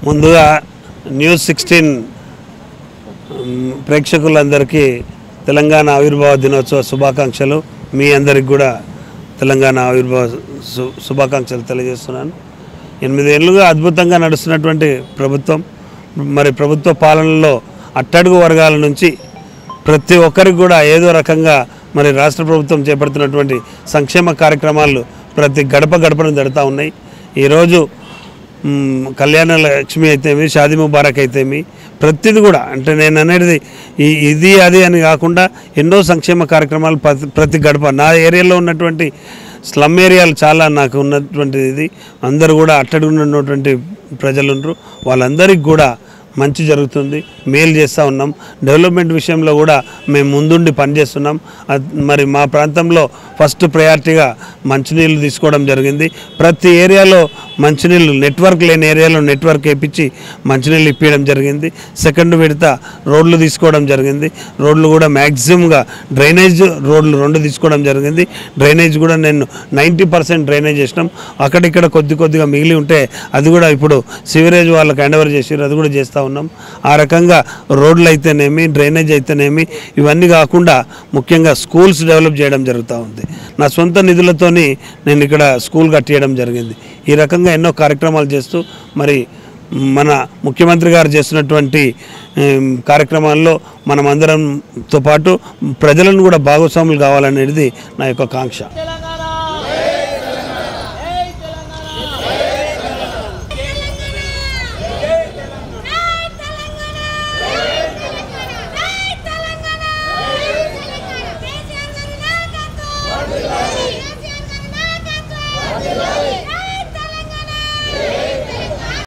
ముందుగా news sixteen ప్రేక్షకులందరికీ తెలంగాణ ఆవిర్భావ దినోత్సవ శుభాకాంక్షలు మీ అందరికి కూడా తెలంగాణ ఆవిర్భావ శు శుభాకాంక్షలు తెలియజేస్తున్నాను ఎనిమిదేళ్లుగా అద్భుతంగా నడుస్తున్నటువంటి ప్రభుత్వం మరి ప్రభుత్వ పాలనలో అట్టడుగు వర్గాల నుంచి ప్రతి ఒక్కరికి కూడా ఏదో రకంగా మరి రాష్ట్ర ప్రభుత్వం చేపడుతున్నటువంటి సంక్షేమ కార్యక్రమాలు ప్రతి గడప గడపను దడుతూ ఉన్నాయి ఈరోజు మ్, కళ్యాణ లక్ష్మి అయితేమి షాదీ ముబారక్ అయితేమి ప్రతిది కూడా అంటే నేను అనేది ఈ ఇది అది అని కాకుండా ఎన్నో సంక్షేమ కార్యక్రమాలు ప్రతి ప్రతి గడప నా ఏరియాలో ఉన్నటువంటి స్లమ్ ఏరియాలు చాలా నాకు ఉన్నటువంటి ఇది అందరూ కూడా అట్టడుగున ఉన్నటువంటి ప్రజలు ఉన్నారు వాళ్ళందరికీ కూడా మంచి జరుగుతుంది మేలు చేస్తూ ఉన్నాం డెవలప్మెంట్ విషయంలో కూడా మేము ముందుండి పనిచేస్తున్నాం అద్- మరి మా ప్రాంతంలో ఫస్ట్ ప్రయారిటీగా మంచినీళ్ళు తీసుకోవడం జరిగింది ప్రతి ఏరియాలో మంచినీళ్ళు నెట్వర్క్ లేని ఏరియాలో నెట్వర్క్ వేయించి మంచినీళ్ళు ఇప్పించడం జరిగింది సెకండ్ విడత రోడ్లు తీసుకోవడం జరిగింది రోడ్లు కూడా మ్యాక్సిమంగా డ్రైనేజ్ రోడ్లు రెండు తీసుకోవడం జరిగింది డ్రైనేజ్ కూడా నేను నైంటీ పర్సెంట్ డ్రైనేజ్ చేసినాం అక్కడిక్కడ కొద్ది కొద్దిగా మిగిలి ఉంటే అది కూడా ఇప్పుడు సివరేజ్ వాళ్ళకి హ్యాండ్ ఓవర్ చేసారు అది కూడా చేస్తూ ఉన్నాం ఆ రకంగా రోడ్లు అయితేనేమి డ్రైనేజ్ అయితేనేమి ఇవన్నీ కాకుండా ముఖ్యంగా స్కూల్స్ డెవలప్ చేయడం జరుగుతూ ఉంది నా సొంత నిధులతోని నేను ఇక్కడ స్కూల్ కట్టియడం జరిగింది ఈ రకంగా ఎన్నో కార్యక్రమాలు చేస్తూ మరి మన ముఖ్యమంత్రి గారు చేస్తున్నటువంటి ఉమ్, కార్యక్రమాల్లో మనం అందరంతో పాటు ప్రజలను కూడా భాగస్వాములు కావాలనేది నా యొక్క కాంక్ష తెలంగాణ